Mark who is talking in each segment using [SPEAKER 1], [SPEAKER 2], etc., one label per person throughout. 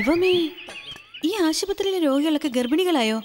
[SPEAKER 1] ദൈവമേ ഈ ആശുപത്രിയിലെ രോഗികളൊക്കെ ഗർഭിണികളായോ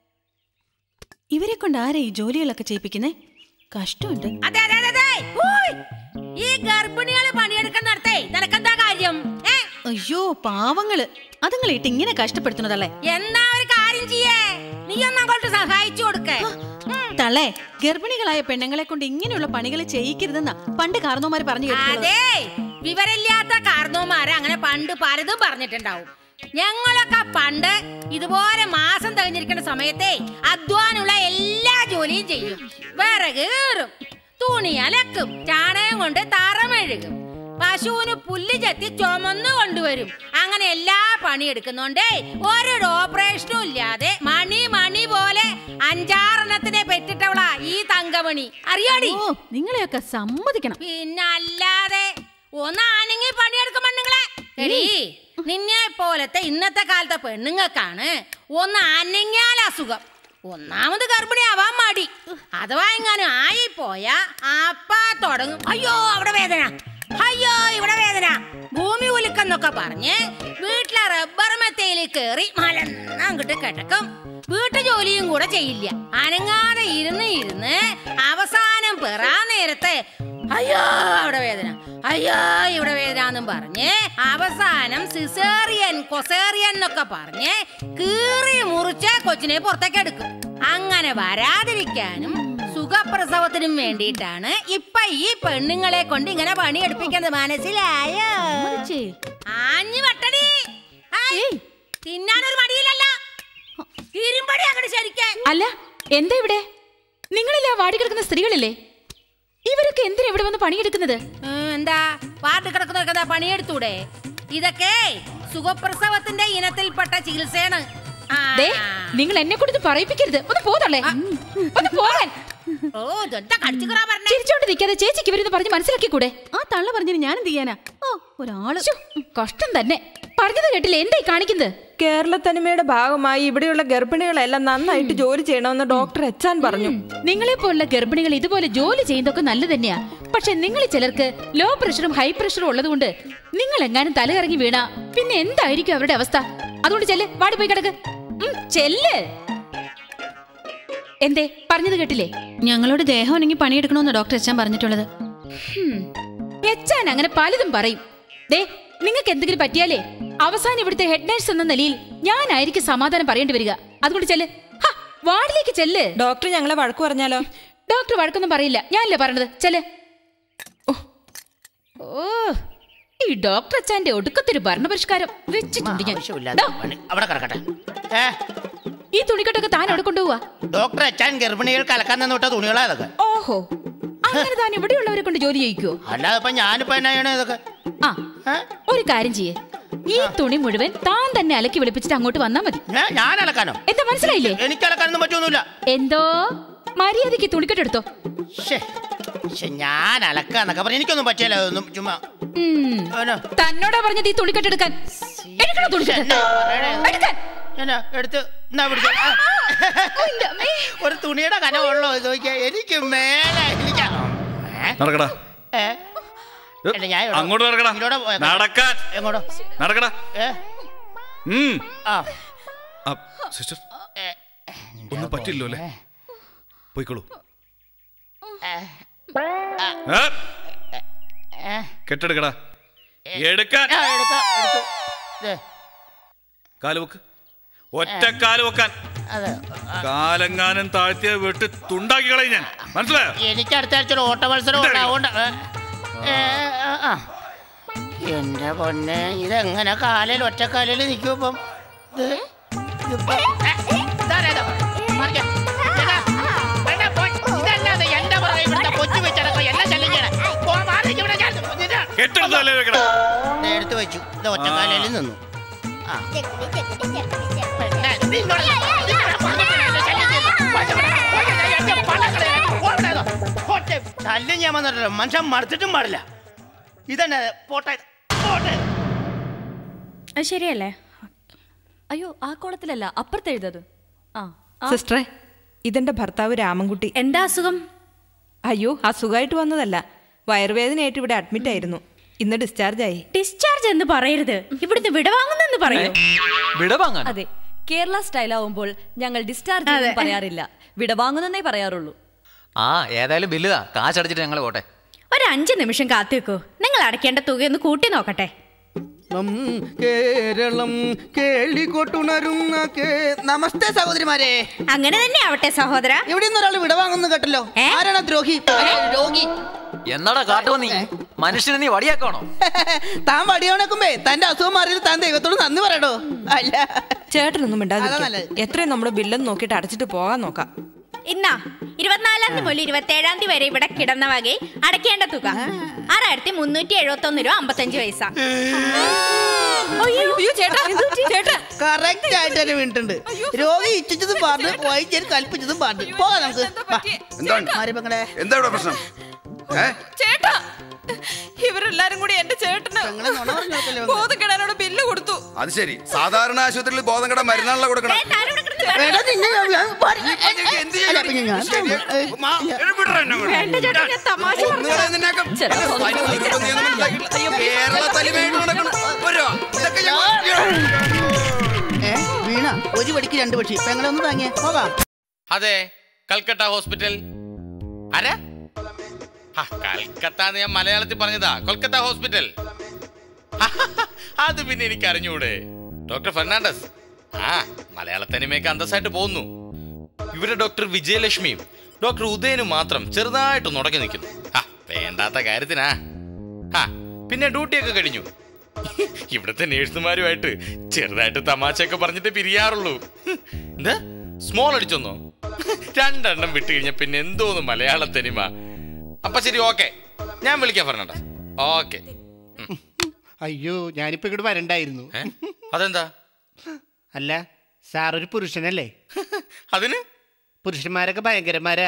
[SPEAKER 1] ഇവരെ കൊണ്ട് ആരാ ഈ ജോലികളൊക്കെ ചെയ്യിപ്പിക്കുന്നേ കഷ്ടമുണ്ട്
[SPEAKER 2] അതെ അതെ അതെ, അതെ ഊയ്. ഈ ഗർഭിണികള് പണിയെടുക്കുന്നിടത്തേ നിനക്കെന്താ കാര്യം ഏ
[SPEAKER 1] അയ്യോ പാവങ്ങള് അതുങ്ങളിട്ട് ഇങ്ങനെ കഷ്ടപ്പെടുത്തുന്നതല്ലേ
[SPEAKER 2] എന്നാ ഒരു കാര്യം ചെയ്യേ നീ ഒന്ന് അങ്ങോട്ട് സഹായിച്ചു കൊടുക്കേ
[SPEAKER 1] തള്ളേ ഗർഭിണികളായ പെണ്ണുങ്ങളെ കൊണ്ട് ഇങ്ങനെയുള്ള പണികൾ ചെയ്യിക്കരുതെന്നാ പണ്ട് കാർന്നോമാര് പറഞ്ഞു കേട്ടിട്ടുള്ളത്
[SPEAKER 2] അതെ വിവരമില്ലാത്ത കാരണവന്മാര് അങ്ങനെ പണ്ട് പലതും പറഞ്ഞിട്ടുണ്ടാവും ഞങ്ങളൊക്കെ പണ്ട് ഇതുപോലെ മാസം തികഞ്ഞിരിക്കുന്ന സമയത്തെ അധ്വാനുള്ള എല്ലാ ജോലിയും ചെയ്യും വിറക് കീറും തുണി അലക്കും ചാണകം കൊണ്ട് തറ മെഴുകും പശുവിന് പുല്ല് ചെത്തി ചുമന്നു കൊണ്ടുവരും അങ്ങനെ എല്ലാ പണിയെടുക്കുന്നോണ്ടേ ഒരു ഓപ്പറേഷനും ഇല്ലാതെ മണി മണി പോലെ അഞ്ചാറെണ്ണത്തിനെ പെറ്റിട്ടവളാ ഈ തങ്കമണി അറിയാടി
[SPEAKER 1] ഓ നിങ്ങളെയൊക്കെ സമ്മതിക്കണം
[SPEAKER 2] പിന്നല്ലാതെ ഒന്ന് ആണെങ്കിൽ പണിയെടുക്കും പെണ്ണുങ്ങളെ എടീ നിന്നെ പോലത്തെ ഇന്നത്തെ കാലത്തെ പെണ്ണുങ്ങൾക്കാണ് ഒന്ന് അനങ്ങിയാൽ അസുഖം ഒന്നാമത് ഗർഭിണിയാവാൻ മടി അഥവാ എങ്ങാനും ആയിപ്പോയാ അപ്പാ തുടങ്ങും അയ്യോ അവിടെ വേദന അയ്യോ ഇവിടെ വേദന ഭൂമി ഉലുക്കെന്നൊക്കെ പറഞ്ഞ് വീട്ടിലെ റബ്ബർ മെത്തയിൽ കയറി മലന്ന് അങ്ങോട്ട് കിടക്കും വീട്ടു ജോലിയും കൂടെ ചെയ്യില്ല അനങ്ങാതെ ഇരുന്ന് ഇരുന്ന് അവസാനം പെറാ നേരത്തെ അയ്യോ അവിടെ വേദന അയ്യോ ഇവിടെ വേദന എന്നും പറഞ്ഞ് അവസാനം സിസേറിയൻ കൊസേറിയൻ എന്നൊക്കെ പറഞ്ഞ് കീറി മുറിച്ച് കൊച്ചിനെ പുറത്തേക്ക് എടുക്കും അങ്ങനെ വരാതിരിക്കാനും സുഖപ്രസവത്തിനും വേണ്ടിയിട്ടാണ് ഇപ്പൊ ഈ പെണ്ണുങ്ങളെ കൊണ്ട് ഇങ്ങനെ പണിയെടുപ്പിക്കുന്നത് മനസ്സിലായോ
[SPEAKER 1] സമ്മതിച്ചേ.
[SPEAKER 2] ആഞ്ഞു വട്ടടി ഹായ്. തിന്നാനൊരു മടിയില്ലല്ലോ ഇരുമ്പടി അങ്ങോട്ട് ശരിക്കേ
[SPEAKER 3] അല്ല എന്താ ഇവിടെ നിങ്ങളില്ലേ ആ വാടി കിടക്കുന്ന സ്ത്രീകളില്ലേ ഇവരൊക്കെ എന്തിനാ ഇവിടെ വന്ന് പണിയെടുക്കുന്നത്
[SPEAKER 2] ഏ, എന്താ വാർഡ് കിടക്കുന്നവർക്ക് എന്താ പണിയെടുത്തൂടെ ഇതൊക്കെ സുഖപ്രസവത്തിന്റെ ഇനത്തിൽപ്പെട്ട ചികിത്സയാണ് ആ.
[SPEAKER 3] ദേ നിങ്ങൾ എന്നെ കൊടുത്ത് പറയിപ്പിക്കരുത് ഒന്ന് പോതള്ളേ ഒന്ന് പോകാൻ
[SPEAKER 2] ഓ ഇതെന്താ കടിച്ചു കയറാ പറഞ്ഞേ
[SPEAKER 3] ചിരിച്ചോണ്ട് നിൽക്കാതെ ചേച്ചിക്ക് ഇവരെന്ന് പറഞ്ഞ് മനസ്സിലാക്കി കൂടെ
[SPEAKER 1] ആ തള്ള പറഞ്ഞിന് ഞാൻ എന്ത് ചെയ്യാനാ ഓ ഒരാള്
[SPEAKER 3] ശ്ശോ, കഷ്ടം തന്നെ പറഞ്ഞത് കേട്ടില്ല എന്തായി കാണിക്കുന്നത്
[SPEAKER 4] കേരളത്തനിമയുടെ ഭാഗമായി ഇവിടെയുള്ള ഗർഭിണികളെല്ലാം നന്നായിട്ട് ജോലി ചെയ്യണമെന്ന് ഡോക്ടർ എച്ചാൻ പറഞ്ഞു
[SPEAKER 3] നിങ്ങളെ പോലുള്ള ഗർഭിണികൾ ഇതുപോലെ ജോലി ചെയ്യുന്നതൊക്കെ നല്ലത് തന്നെയാ പക്ഷെ നിങ്ങൾ ചിലർക്ക് ലോ പ്രഷറും ഹൈ പ്രഷറും ഉള്ളതുകൊണ്ട് നിങ്ങൾ എങ്ങാനും തലകറങ്ങി വീണ പിന്നെ എന്തായിരിക്കും അവരുടെ അവസ്ഥ അതുകൊണ്ട് ചെല്ല് വാടി പോയി കിടക്ക് ഉം, ചെല്ല് എന്തേ പറഞ്ഞത് കേട്ടില്ലേ
[SPEAKER 1] ഞങ്ങളോട് ദേഹം ഉണങ്ങി പണിയെടുക്കണമെന്ന് ഡോക്ടർ എച്ചാൻ പറഞ്ഞിട്ടുള്ളത്
[SPEAKER 3] ഹും, എച്ചാൻ അങ്ങനെ പലതും പറയും ദേ നിങ്ങൾക്ക് എന്തെങ്കിലും പറ്റിയാലേ അവസാനം ഇവിടുത്തെ ഹെഡ് നേഴ്സ് എന്ന നിലയിൽ ഞാനായിരിക്കും സമാധാനം പറയേണ്ടി വരിക അതുകൊണ്ട് ചെല്ല് ഹ, വാർഡിലേക്ക് ചെല്ല്
[SPEAKER 4] ഡോക്ടർ ഞങ്ങളെ വഴക്ക് പറഞ്ഞാലോ
[SPEAKER 3] ഡോക്ടർ വഴക്കൊന്നും പറയില്ല ഞാനല്ലേ പറഞ്ഞത് ചെല്ല് ഓ, ഓ ഈ ഡോക്ടർ അച്ഛന്റെ ഒടുക്കത്തൊരു ഭരണപരിഷ്കാരം വെച്ചിട്ടുണ്ട് ഞാൻ
[SPEAKER 5] ആവശ്യമില്ലാത്ത
[SPEAKER 3] ഡോ,
[SPEAKER 5] പണി അവിടെ കിടക്കട്ടെ ഏ
[SPEAKER 3] ഈ തുണിക്കെട്ടൊക്കെ താൻ എവിടെ കൊണ്ടുപോവാ
[SPEAKER 5] ഡോക്ടർ അച്ഛൻ ഗർഭിണികൾക്ക് അലക്കാൻ നിന്ന് വിട്ട തുണികളാ ഇതൊക്കെ
[SPEAKER 3] ഓഹോ അങ്ങനെ താൻ ഇവിടെയുള്ളവരെ കൊണ്ട് ജോലി ചെയ്യിക്കോ
[SPEAKER 5] അല്ലാതെ ഇപ്പൊ ഞാനിപ്പോ എന്നാ ചെയ്യണേ ഇതൊക്കെ
[SPEAKER 3] ആ
[SPEAKER 5] ഏ?
[SPEAKER 3] ഒരു കാര്യം ചെയ്യേ ഈ തുണി മുഴുവൻ താൻ തന്നെ അലക്കി വെളുപ്പിച്ചിട്ട് അങ്ങോട്ട് വന്നാ മതി
[SPEAKER 5] ഞാ- ഞാൻ അലക്കാനോ
[SPEAKER 3] എന്താ മനസ്സിലായില്ലേ
[SPEAKER 5] എനിക്ക് അലക്കാനൊന്നും പറ്റൊന്നുമില്ല
[SPEAKER 3] എന്തോ മര്യാദയ്ക്ക് തുണിക്കെട്ടെടുത്തോ
[SPEAKER 5] ശ്ശേ. ശ്ശേ, ഞാൻ അലക്കാന്നൊക്കെ പറഞ്ഞു എനിക്കൊന്നും പറ്റിയല്ല അതൊന്നും ചുമ്മാ
[SPEAKER 3] ഉം.
[SPEAKER 5] എന്നാ?
[SPEAKER 3] തന്നോടാ പറഞ്ഞത് ഈ തുണിക്കെട്ടെടുക്കാൻ എടുക്കണോ തുണിക്കെട്ട്
[SPEAKER 5] എന്നാ പറയണേ?
[SPEAKER 3] എടുക്കാൻ
[SPEAKER 5] എന്നാ എടുത്ത് എന്നാ പിടിച്ചോ. ആ. ഒരു തുണിയുടെ കനമുള്ളോ ഇത് നോക്കിയാ എനിക്ക് മേലെ എനിക്ക് ഏ?
[SPEAKER 6] നടക്കടാ
[SPEAKER 5] ഏ? അല്ല, ഞാൻ ഇവിടെ-
[SPEAKER 6] അങ്ങോട്ട് നടക്കടാ
[SPEAKER 5] ഇതിലൂടെ പോയേക്കാം.
[SPEAKER 6] നടക്കാൻ
[SPEAKER 5] എങ്ങോട്ടോ
[SPEAKER 6] നടക്കടാ
[SPEAKER 5] ഏ?
[SPEAKER 6] ഉം.
[SPEAKER 5] ആ
[SPEAKER 6] ആ, സിസ്റ്റർ
[SPEAKER 5] ഏ.
[SPEAKER 6] ഒന്നും പറ്റില്ലോ അല്ലേ പോയിക്കോളൂ
[SPEAKER 5] ഏ.
[SPEAKER 6] ഏ?
[SPEAKER 5] ഏ.
[SPEAKER 6] കെട്ടെടുക്കടാ എടുക്കാൻ
[SPEAKER 5] ആ, എടുക്കാം, എടുത്തു. ദേ,
[SPEAKER 6] കാല് വെക്ക് ഒറ്റ കാല് വെക്കാൻ
[SPEAKER 5] അതെ
[SPEAKER 6] കാലെങ്ങാനും താഴ്ത്തിയ വെട്ടി തുണ്ടാക്കി കളയും ഞാൻ മനസ്സിലായോ
[SPEAKER 5] എനിക്ക് അടുത്ത ആഴ്ച ഒരു ഓട്ട മത്സരം ഉണ്ട് അതുകൊണ്ട് ഏ, ഏ, ആ, ആ. എന്റെ പൊന്നെ ഇതെങ്ങനെ കാലിൽ ഒറ്റക്കാലിൽ നിൽക്കും ഇപ്പം ഇത്, ഇതിപ്പം, ഏ, ഇതാരാ ഇത്? മാറിക്ക്. ഇതാ. വേണ്ട, പോ. ഇതല്ലാതെ എന്റെ പുറകെ ഇവിടുത്തെ കൊച്ചു വെച്ചടക്കം എന്നെ ശല്യം ചെയ്യണേ. പോ, മാറിക്ക് ഇവിടെ ഞാൻ. ഇതിനാ.
[SPEAKER 6] കെട്ടെടുത്ത് തലേ വെക്കടാ
[SPEAKER 5] ദേ, എടുത്ത് വെച്ചു ഇത് ഒറ്റക്കാലിൽ നിന്നു ആ പിന്നെ, നീ ഇങ്ങോട്ട് വാ. ഇതിവിടെ പണ്ടൊക്കെ എന്നെ ശല്യം ചെയ്തു. പോയി ഇവിടെ. പോയി ഇവിടെ. എന്റെ പണം കളയാൻ. പോ ഇവിടെ നിന്ന്. പോട്ടെ. ശല്യം ചെയ്യാൻ വന്നിട്ടല്ലോ മനുഷ്യൻ മടുത്തിട്ടും പാടില്ല ഇതന്നെ പോട്ടെ പോട്ടെ
[SPEAKER 7] അത് ശരിയല്ലേ
[SPEAKER 1] അയ്യോ ആ കോളത്തിലല്ല അപ്പുറത്ത് എഴുതത് ആ
[SPEAKER 4] സിസ്റ്ററെ ഇതെന്റെ ഭർത്താവ് രാമൻകുട്ടി
[SPEAKER 7] എന്താ അസുഖം
[SPEAKER 4] അയ്യോ അസുഖമായിട്ട് വന്നതല്ല വയറുവേദനയായിട്ട് ഇവിടെ അഡ്മിറ്റ് ആയിരുന്നു ഇന്ന് ഡിസ്ചാർജ് ആയി
[SPEAKER 7] ഡിസ്ചാർജ് എന്ന് പറയരുത് ഇവിടുന്ന് വിടവാങ്ങുന്നെന്ന് പറയൂ
[SPEAKER 8] വിടവാങ്ങാൻ
[SPEAKER 9] അതെ കേരള സ്റ്റൈൽ ആവുമ്പോൾ ഞങ്ങൾ ഡിസ്ചാർജ് എന്ന് പറയാറില്ല വിടവാങ്ങുന്നേ പറയാറുള്ളൂ
[SPEAKER 8] ആ ഏതായാലും വലുതാ കാശടച്ചിട്ട് ഞങ്ങൾ പോട്ടെ
[SPEAKER 7] ഒരു അഞ്ച് നിമിഷം കാത്തിവെക്കൂ നിങ്ങൾ അടയ്ക്കേണ്ട തുകയൊന്ന് കൂട്ടി നോക്കട്ടെ
[SPEAKER 5] നം കേരളം കേളികൊട്ടുണരുന്ന കേ നമസ്തേ സഹോദരിമാരെ
[SPEAKER 7] അങ്ങനെ തന്നെ ആവട്ടെ സഹോദര
[SPEAKER 5] ഇവിടെ നിന്ന് ഒരാൾ വിടവാങ്ങുന്നു കേട്ടല്ലോ
[SPEAKER 7] ഏ?
[SPEAKER 5] ആരാണ് ആ ദ്രോഹി ഏ, രോഗി
[SPEAKER 8] എന്നാടാ കാട്ടുവ നീ മനുഷ്യനെ നീ വടിയാക്കണോ
[SPEAKER 5] താൻ വടിയോണക്കുമ്പേ തന്റെ അസുഖം മാറിയത് താൻ ദൈവത്തോട് നന്ദി പറയണോ അല്ല
[SPEAKER 4] ചേട്ടനൊന്നും
[SPEAKER 5] അതാ
[SPEAKER 4] മിണ്ടാതിരിക്കും
[SPEAKER 5] നല്ലത്.
[SPEAKER 4] എത്രയും നമ്മുടെ ബില്ലെന്ന് നോക്കിയിട്ട് അടച്ചിട്ട് പോകാൻ നോക്കാം
[SPEAKER 7] ഇന്നാ ഇരുപത്തിനാലാം തീയതി മുതൽ ഇരുപത്തി ഏഴാം തീയതി വരെ ഇവിടെ കിടന്ന വകെ അടയ്ക്കേണ്ട തുക ആറായിരത്തി മുന്നൂറ്റി എഴുപത്തി ഒന്ന് രൂപ അമ്പത്തഞ്ച് പൈസ
[SPEAKER 4] അയ്യോ ചേട്ടാ ചേട്ടാ
[SPEAKER 5] കറക്റ്റ് ആയിട്ട് തന്നെ വീണിട്ടുണ്ട് രോഗി ഇച്ഛിച്ചതും പാട്ട് വൈദ്യർ കൽപ്പിച്ചതും പാട്ട് പോകാം നമുക്ക് വാ.
[SPEAKER 10] എന്താണ്
[SPEAKER 5] മാറി പെങ്ങളെ
[SPEAKER 10] എന്താ ഇവിടെ പ്രശ്നം ഏ
[SPEAKER 4] ചേട്ടാ ഇവരെല്ലാരും കൂടി എന്റെ ചേട്ടന്
[SPEAKER 5] പെങ്ങളെ നുണ പറഞ്ഞു കൊടുക്കല്ലേ പെങ്ങളെ?
[SPEAKER 4] ബോധക്കെടാനോട് ബില്ല് കൊടുത്തു
[SPEAKER 10] അത് ശരി സാധാരണ ആശുപത്രിയിൽ ബോധം കട മരുന്നാണല്ലോ കൊടുക്കണം
[SPEAKER 5] എടാ, നിന്നെ ഞാൻ- ഞാൻ പറ-
[SPEAKER 10] ഇതൊക്കെ എന്ത്
[SPEAKER 5] അല്ല,
[SPEAKER 10] ചെയ്യും?
[SPEAKER 5] പിന്നെ ഞാൻ
[SPEAKER 10] ശരി. മാ, എടാ, വിടടാ എന്നെ അങ്ങോട്ട്.
[SPEAKER 4] തമാശ
[SPEAKER 10] ഒന്നുകളെ നിന്നെയൊക്കെ
[SPEAKER 9] ചെറുപ്പം
[SPEAKER 10] എന്നെ സൈന്യം നിർത്തുമ്പോൾ നീ ഒന്നും മനസ്സിലാക്കിയിട്ടില്ല. കേരള തനിമയായിട്ട് നടക്കണം. പോരോ? ഇതൊക്കെ ഞാൻ-
[SPEAKER 5] ഏ, വീണ ഒരു വടിക്ക് രണ്ട് പക്ഷി പെങ്ങളെ ഒന്ന് താങ്ങിയേ പോകാം
[SPEAKER 11] അതെ കൽക്കട്ട ഹോസ്പിറ്റൽ ആരാ ആ, കൽക്കട്ട എന്ന് ഞാൻ മലയാളത്തിൽ പറഞ്ഞതാ കൊൽക്കത്ത ഹോസ്പിറ്റൽ അത് പിന്നെ എനിക്ക് അറിഞ്ഞൂടെ ഡോക്ടർ ഫെർണാണ്ടസ് ആ മലയാള തനിമയൊക്കെ അന്തസ്സായിട്ട് പോകുന്നു ഇവിടെ ഡോക്ടർ വിജയലക്ഷ്മിയും ഡോക്ടർ ഉദയനും മാത്രം ചെറുതായിട്ട് നുടങ്ങി നിൽക്കുന്നു ആ വേണ്ടാത്ത കാര്യത്തിനാ ആ പിന്നെ ഡ്യൂട്ടിയൊക്കെ കഴിഞ്ഞു ഇവിടുത്തെ നേഴ്സുമാരുമായിട്ട് ചെറുതായിട്ട് തമാശയൊക്കെ പറഞ്ഞിട്ട് പിരിയാറുള്ളൂ എന്താ സ്മോൾ അടിച്ചൊന്നോ രണ്ടെണ്ണം വിട്ട് കഴിഞ്ഞ പിന്നെ എന്തോന്ന് മലയാള തനിമ അപ്പൊ ശരി ഓക്കെ ഞാൻ വിളിക്കാം ഫെർണാണ്ട ഓക്കെ
[SPEAKER 12] അയ്യോ ഞാനിപ്പോ ഇങ്ങോട്ട് വരണ്ടായിരുന്നു
[SPEAKER 11] അതെന്താ
[SPEAKER 12] അല്ല സാർ ഒരു പുരുഷനല്ലേ
[SPEAKER 11] അതിന്
[SPEAKER 12] പുരുഷന്മാരൊക്കെ ഭയങ്കരന്മാരാ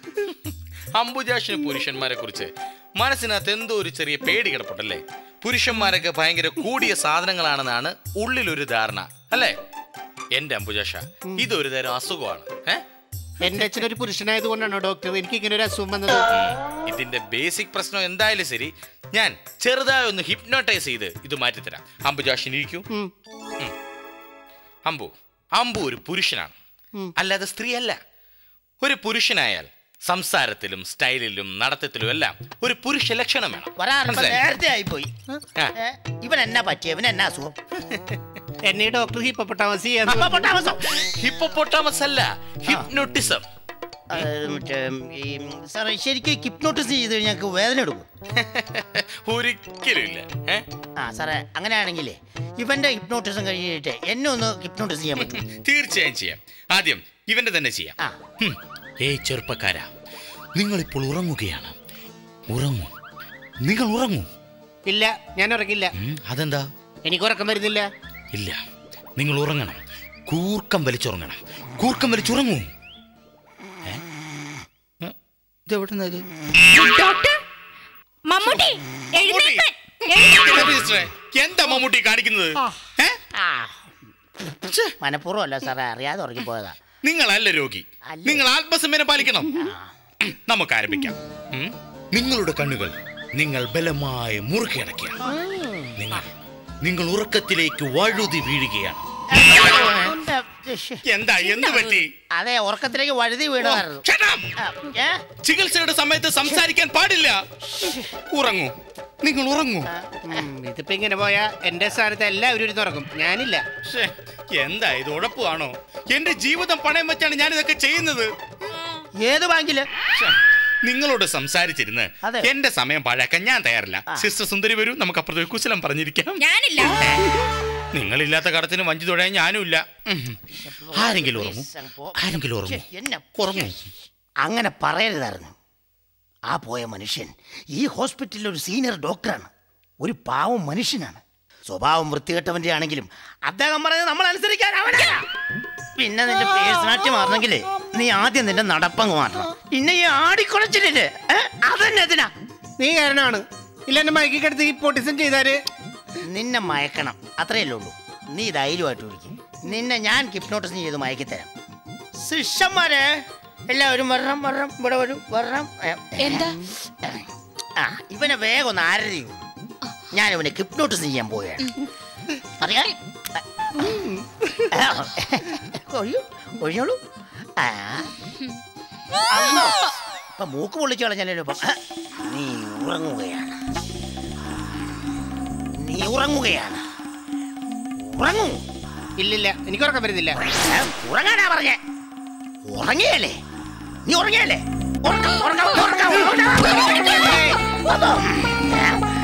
[SPEAKER 11] അംബുജാഷിന് പുരുഷന്മാരെ കുറിച്ച് മനസ്സിനകത്ത് എന്തോ ഒരു ചെറിയ പേടി കിടപ്പുണ്ടല്ലേ പുരുഷന്മാരൊക്കെ ഭയങ്കര കൂടിയ സാധനങ്ങളാണെന്നാണ് ഉള്ളിലൊരു ധാരണ അല്ലേ എന്റെ അംബുജാഷ ഇതൊരു തരം അസുഖമാണ് ഏ
[SPEAKER 12] എന്റെ അച്ഛൻ ഒരു പുരുഷനായത് കൊണ്ടാണോ ഡോക്ടർ എനിക്ക് ഇങ്ങനെ ഒരു അസുഖം വന്നത്
[SPEAKER 11] ഇതിന്റെ ബേസിക് പ്രശ്നം എന്തായാലും ശരി ഞാൻ ചെറുതായി ഒന്ന് ഹിപ്നോട്ടൈസ് ചെയ്ത് ഇത് മാറ്റിത്തരാം അംബുജാഷിന് ഇരിക്കൂ
[SPEAKER 12] ഉം.
[SPEAKER 11] ഉം. അമ്പു അമ്പു ഒരു പുരുഷനാണ് അല്ലാതെ സ്ത്രീ അല്ല ഒരു പുരുഷനായാൽ സംസാരത്തിലും സ്റ്റൈലിലും നടത്തത്തിലും എല്ലാം ഒരു പുരുഷ ലക്ഷണം വേണം
[SPEAKER 5] വരാറുണ്ട്
[SPEAKER 11] മനസ്സിലായോ?
[SPEAKER 5] നേരത്തെ ആയിപ്പോയി
[SPEAKER 11] ആ.
[SPEAKER 5] ഏ, ഇവൻ എന്നാ പറ്റിയ ഇവൻ എന്നാ അസുഖം
[SPEAKER 12] എന്നെ ഈ ഡോക്ടർ ഹിപ്പപ്പൊട്ടാമസി ചെയ്യാൻ
[SPEAKER 5] അപ്പൊ പൊട്ടാമസോ?
[SPEAKER 11] ഹിപ്പോപ്പൊട്ടാമസ് അല്ല ഹിപ്നോട്ടിസം
[SPEAKER 5] ആ, മറ്റേ ഈ സാറേ ശരിക്കും കിപ്നോട്ടിസ് ചെയ്ത് കഴിഞ്ഞാൽ ഞങ്ങൾക്ക് വേദന എടുക്കും
[SPEAKER 11] ഒരിക്കലും ഇല്ല ഏ?
[SPEAKER 5] ആ സാറേ അങ്ങനെയാണെങ്കിലേ ഇവന്റെ ഹിപ്നോട്ടിസം കഴിഞ്ഞിട്ട് എന്നെ ഒന്ന് ഹിപ്നോട്ടിസ് ചെയ്യാൻ പറ്റും
[SPEAKER 11] തീർച്ചയായും ചെയ്യാം ആദ്യം ഇവന്റെ തന്നെ ചെയ്യാം
[SPEAKER 5] ആ.
[SPEAKER 11] ഹും. ഏയ് ചെറുപ്പക്കാരാ നിങ്ങൾ ഇപ്പോൾ ഉറങ്ങുകയാണ് ഉറങ്ങൂ നിങ്ങൾ ഉറങ്ങൂ
[SPEAKER 12] ഇല്ല ഞാൻ ഉറങ്ങില്ല
[SPEAKER 11] ഉം, അതെന്താ
[SPEAKER 12] എനിക്ക് ഉറക്കം വരുന്നില്ല
[SPEAKER 11] ഇല്ല നിങ്ങൾ ഉറങ്ങണം കൂർക്കം വലിച്ചുറങ്ങണം കൂർക്കം വലിച്ചുറങ്ങൂ ഏ? ഏ? ഇതെവിടുന്നാ ഇത്?
[SPEAKER 7] ഡോക്ടർ മമ്മൂട്ടി എഴുന്നേൽക്കാൻ
[SPEAKER 11] എന്താ മിനിസ്റ്ററെ? എന്താ മമ്മൂട്ടി കാണിക്കുന്നത് ഏ?
[SPEAKER 5] മനഃപൂർവ്വം അല്ല സാറേ അറിയാതെ ഉറങ്ങി പോയതാ
[SPEAKER 11] നിങ്ങളല്ല രോഗി
[SPEAKER 5] അല്ല.
[SPEAKER 11] നിങ്ങൾ ആത്മസംയമനം പാലിക്കണം നമുക്ക് ആരംഭിക്കാം ഉം? നിങ്ങളുടെ കണ്ണുകൾ നിങ്ങൾ ബലമായി മുറുക്കി അടയ്ക്കുക നിങ്ങൾ നിങ്ങൾ ഉറക്കത്തിലേക്ക് വഴുതി വീഴുകയാണ് എന്താ എന്ത് പറ്റി
[SPEAKER 5] അതെ ഉറക്കത്തിലേക്ക് വഴുതി വീണതായിരുന്നു
[SPEAKER 11] Shut up!
[SPEAKER 5] ആ, ഏ?
[SPEAKER 11] ചികിത്സയുടെ സമയത്ത് സംസാരിക്കാൻ പാടില്ല ഉറങ്ങൂ നിങ്ങൾ ഉറങ്ങൂ
[SPEAKER 12] ഉം, ഇതിപ്പോ ഇങ്ങനെ പോയാ എന്റെ സ്ഥാനത്ത് എല്ലാവരും ഇരുന്ന് ഉറങ്ങും ഞാനില്ല
[SPEAKER 11] ശ്ശേ, എന്താ ഇത് ഉഴപ്പാണോ എന്റെ ജീവിതം പണയം വെച്ചാണ് ഞാൻ ഇതൊക്കെ ചെയ്യുന്നത്
[SPEAKER 5] ഏത് ബാങ്കില്
[SPEAKER 11] ശ്ശേ, നിങ്ങളോട് സംസാരിച്ചിരുന്ന്
[SPEAKER 5] അതെ.
[SPEAKER 11] എന്റെ സമയം പാഴാക്കാൻ ഞാൻ തയ്യാറില്ല സിസ്റ്റർ സുന്ദരി വരൂ നമുക്ക് അപ്പുറത്ത് കുശലം പറഞ്ഞിരിക്കാം
[SPEAKER 7] ഞാനില്ല
[SPEAKER 11] നിങ്ങളില്ലാത്ത കടത്തിന് വഞ്ചി തൊഴാൻ ഞാനും ഇല്ല ഉം. ആരെങ്കിലും ഉറങ്ങൂ ആരെങ്കിലും ഉറങ്ങൂ
[SPEAKER 5] എന്നെ
[SPEAKER 11] ഉറങ്ങൂ
[SPEAKER 5] അങ്ങനെ പറയരുതായിരുന്നു ആ പോയ മനുഷ്യൻ ഈ ഹോസ്പിറ്റലിൽ ഒരു സീനിയർ ഡോക്ടറാണ് ഒരു പാവം മനുഷ്യനാണ് സ്വഭാവം വൃത്തികെട്ടവന്റെ ആണെങ്കിലും അദ്ദേഹം പറയുന്നത് നമ്മൾ അനുസരിക്കാൻ അവനാ പിന്നെ നിന്റെ പേഴ്സണാലിറ്റി മാറണമെങ്കിലേ നീ ആദ്യം നിന്റെ നടപ്പങ്ങ് മാറ്റണം പിന്നെ ഈ ആടിക്കുളച്ചില്ലേ അതന്നെ അതിനാ
[SPEAKER 12] നീ കാരണമാണ് ഇല്ല എന്നെ മയക്കി കിടത്തി ഹിപ്പോട്ടിസം ചെയ്താല്
[SPEAKER 5] നിന്നെ മയക്കണം അത്രയല്ലേ ഉള്ളൂ നീ ധൈര്യമായിട്ട് വിളിക്കും നിന്നെ ഞാൻ കിപ്നോട്ടിസം ചെയ്ത് മയക്കിത്തരാം ശിഷ്യന്മാരെ എല്ലാവരും വരണം വരണം ഇവിടെ വരും വരണം ഏ,
[SPEAKER 3] എന്താ
[SPEAKER 5] ആ ഇവനെ വേഗം ഒന്ന് ആരതി ഞാൻ ഇവനെ ഹിപ്നോട്ടിസ് ചെയ്യാൻ പോവുകയാണ് അറിയാ ഒഴിയൂ ഒഴിഞ്ഞോളൂ ആ അമ്മോ. ഇപ്പൊ മൂക്ക് പൊള്ളിച്ചു കളഞ്ഞല്ലോ ഇപ്പം ആ, നീ ഉറങ്ങുകയാണ് നീ ഉറങ്ങുകയാണ് ഉറങ്ങൂ
[SPEAKER 12] ഇല്ലില്ല എനിക്ക് ഉറക്കം വരുന്നില്ല
[SPEAKER 5] ഏ, ഉറങ്ങാനാ പറഞ്ഞേ ഉറങ്ങിയല്ലേ നീ ഉറങ്ങിയല്ലേ ഉറക്കം ഉറക്കം ഉറക്കം ഉറക്കം അതോ